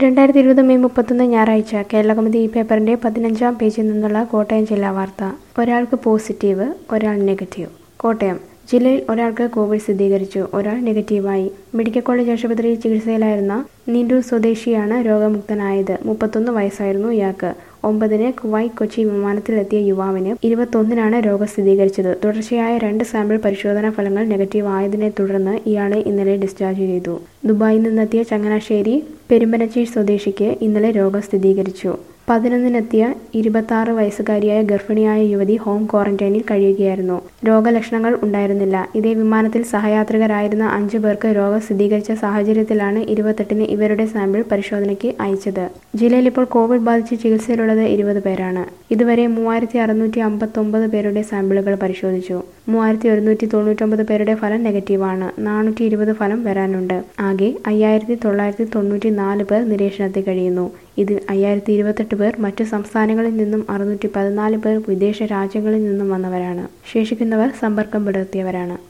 രണ്ടായിരത്തി ഇരുപത് മെയ് മുപ്പത്തൊന്ന് ഞായറാഴ്ച കേരളകൗമുദി ഈ പേപ്പറിന്റെ പതിനഞ്ചാം പേജിൽ നിന്നുള്ള കോട്ടയം ജില്ലാ വാർത്ത ഒരാൾക്ക് പോസിറ്റീവ് ഒരാൾ നെഗറ്റീവ് കോട്ടയം ജില്ലയിൽ ഒരാൾക്ക് കോവിഡ് സ്ഥിരീകരിച്ചു ഒരാൾ നെഗറ്റീവായി മെഡിക്കൽ കോളേജ് ആശുപത്രിയിൽ ചികിത്സയിലായിരുന്ന നീണ്ടൂർ സ്വദേശിയാണ് രോഗമുക്തനായത് മുപ്പത്തൊന്ന് വയസ്സായിരുന്നു ഇയാൾക്ക് ഒമ്പതിന് കുവൈ കൊച്ചി വിമാനത്തിലെത്തിയ യുവാവിന് ഇരുപത്തൊന്നിനാണ് രോഗം സ്ഥിരീകരിച്ചത് തുടർച്ചയായ രണ്ട് സാമ്പിൾ പരിശോധനാ ഫലങ്ങൾ നെഗറ്റീവ് ആയതിനെ തുടർന്ന് ഇയാളെ ഇന്നലെ ഡിസ്ചാർജ് ചെയ്തു ദുബായിൽ നിന്നെത്തിയ ചങ്ങനാശ്ശേരി പെരുമ്പനച്ചി സ്വദേശിക്ക് ഇന്നലെ രോഗം സ്ഥിരീകരിച്ചു പതിനൊന്നിനെത്തിയ ഇരുപത്തി വയസ്സുകാരിയായ ഗർഭിണിയായ യുവതി ഹോം ക്വാറന്റൈനിൽ കഴിയുകയായിരുന്നു രോഗലക്ഷണങ്ങൾ ഉണ്ടായിരുന്നില്ല ഇതേ വിമാനത്തിൽ സഹയാത്രികരായിരുന്ന അഞ്ചു പേർക്ക് രോഗം സ്ഥിരീകരിച്ച സാഹചര്യത്തിലാണ് ഇരുപത്തെട്ടിന് ഇവരുടെ സാമ്പിൾ പരിശോധനയ്ക്ക് അയച്ചത് ജില്ലയിൽ ഇപ്പോൾ കോവിഡ് ബാധിച്ച് ചികിത്സയിലുള്ളത് ഇരുപത് പേരാണ് ഇതുവരെ മൂവായിരത്തി അറുന്നൂറ്റി അമ്പത്തൊമ്പത് പേരുടെ സാമ്പിളുകൾ പരിശോധിച്ചു മൂവായിരത്തി ഒരുന്നൂറ്റി തൊണ്ണൂറ്റൊമ്പത് പേരുടെ ഫലം നെഗറ്റീവാണ് നാനൂറ്റി ഇരുപത് ഫലം വരാനുണ്ട് ആകെ അയ്യായിരത്തി തൊള്ളായിരത്തി തൊണ്ണൂറ്റി നാല് പേർ നിരീക്ഷണത്തിൽ കഴിയുന്നു ഇതിൽ അയ്യായിരത്തി ഇരുപത്തെട്ട് പേർ മറ്റു സംസ്ഥാനങ്ങളിൽ നിന്നും അറുന്നൂറ്റി പതിനാല് പേർ വിദേശ രാജ്യങ്ങളിൽ നിന്നും വന്നവരാണ് ശേഷിക്കുന്നവർ സമ്പർക്കം പുലർത്തിയവരാണ്